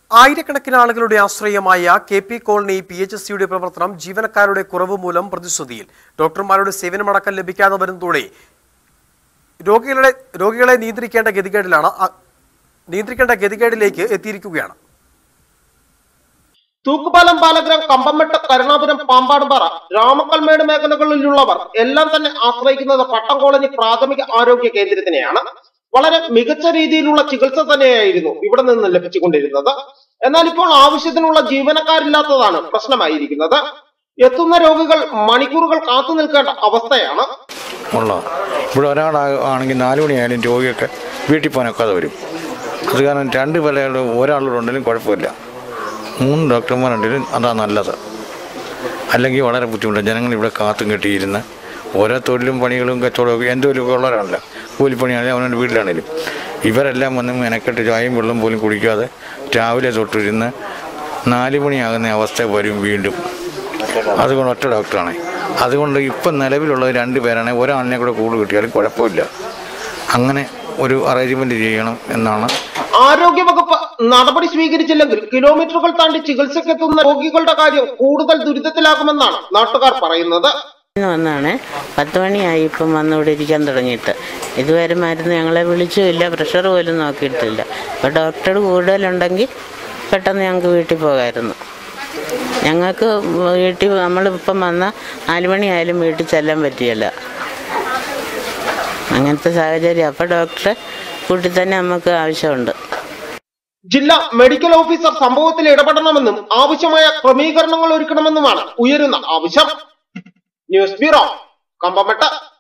ആയിരക്കണക്കിന് ആളുകളുടെ ആശ്രയമായ K P colony P H S സിയുടെ പ്രവർത്തനം ജീവനക്കാരുടെ കുറവ് മൂലം പ്രതിസന്ധിയിൽ ഡോക്ടർമാരുടെ സേവനമടക്കം ലഭിക്കാതെ വരുന്നതോടെ രോഗികളുടെ രോഗികളെ നിയന്ത്രിക്കേണ്ട ഗതികേടിലാണ് അ- നിയന്ത്രിക്കേണ്ട ഗതികേടിലേക്ക് എത്തിയിരിക്കുകയാണ് തൂക്കുപാലം ബാലഗ്രാം കമ്പംമെട്ട് കരുണാപുരം പാമ്പാടുംപാറ രാമക്കൽമേട് മേഖലകളിലുള്ളവർ എല്ലാം തന്നെ ആശ്രയിക്കുന്നത് പട്ടം കോളനി പ്രാഥമിക ആരോഗ്യ കേന്ദ്രത്തിനെയാണ് വളരെ മികച്ച രീതിയിലുള്ള ചികിത്സ തന്നെയായിരുന്നു ഇവിടെ നിന്ന് ലഭിച്ചുകൊണ്ടിരുന്നത് എന്നാൽ ഇപ്പോൾ ആവശ്യത്തിനുള്ള ജീവനക്കാരില്ലാത്തതാണ് പ്രശ്നമായിരിക്കുന്നത് എത്തുന്ന രോഗികൾ മണിക്കൂറുകൾ കാത്തു നിൽക്കേണ്ട അവസ്ഥയാണ് ഉള്ള ഇവിടെ ഒരാളാണെങ്കിൽ നാല് മണിയായാലും രോഗിയൊക്കെ വീട്ടിൽ പോകാനൊക്കാതെ വരും അത് കാരണം രണ്ട് പേരുടെ ഒരാളോടുണ്ടെങ്കിലും കുഴപ്പമില്ല മൂന്ന് ഡോക്ടർമാരുണ്ടെങ്കിലും അതാ നല്ലത് അല്ലെങ്കിൽ വളരെ ബുദ്ധിമുട്ടാണ് ജനങ്ങൾ ഇവിടെ കാത്തും കെട്ടിയിരുന്ന് ഓരോ തൊഴിലും പണികളും കച്ചവടമൊക്കെ എന്തെങ്കിലുമൊക്കെ ഉള്ളവരാണല്ലോ കൂലിപ്പണിയാണെങ്കിലും അവനവൻ്റെ വീട്ടിലാണെങ്കിലും ഇവരെല്ലാം വന്ന് മെനക്കെട്ട് ചായയും വെള്ളം പോലും കുടിക്കാതെ രാവിലെ തൊട്ടിരുന്ന് നാല് മണിയാകുന്ന അവസ്ഥ വരും വീണ്ടും അതുകൊണ്ട് ഒറ്റ ഡോക്ടറാണ് അതുകൊണ്ട് ഇപ്പം നിലവിലുള്ളത് രണ്ട് പേരാണ് ഒരാളിനെ കൂടെ കൂടുതൽ കിട്ടിയാലും കുഴപ്പമില്ല അങ്ങനെ ഒരു അറേഞ്ച്മെൻറ്റ് ചെയ്യണം എന്നാണ് ആരോഗ്യവകുപ്പ് നടപടി സ്വീകരിച്ചില്ലെങ്കിൽ കിലോമീറ്ററുകൾ താണ്ടി ചികിത്സയ്ക്കെത്തുന്ന രോഗികളുടെ കാര്യം കൂടുതൽ ദുരിതത്തിലാകുമെന്നാണ് നാട്ടുകാർ പറയുന്നത് ഇന്ന് വന്നാണ് പത്ത് മണിയായി ഇപ്പം വന്ന് ഇവിടെ ഇരിക്കാൻ തുടങ്ങിയിട്ട് ഇതുവരെ മരുന്ന് ഞങ്ങളെ വിളിച്ചുമില്ല പ്രഷർ പോലും നോക്കിയിട്ടില്ല അപ്പോൾ ഡോക്ടർ കൂടുതലുണ്ടെങ്കിൽ പെട്ടെന്ന് ഞങ്ങൾക്ക് വീട്ടിൽ പോകാമായിരുന്നു ഞങ്ങൾക്ക് വീട്ടിൽ നമ്മളിപ്പം വന്ന നാല് മണിയായാലും വീട്ടിൽ ചെല്ലാൻ പറ്റിയല്ല അങ്ങനത്തെ സാഹചര്യം അപ്പോൾ ഡോക്ടറെ കൂട്ടി തന്നെ നമുക്ക് ആവശ്യമുണ്ട് ജില്ലാ മെഡിക്കൽ ഓഫീസർ സംഭവത്തിൽ ഇടപെടണമെന്നും ആവശ്യമായ ക്രമീകരണങ്ങൾ ഒരുക്കണമെന്നുമാണ് ഉയരുന്ന ആവശ്യം ന്യൂസ് ബ്യൂറോ കമ്പമെട്ട്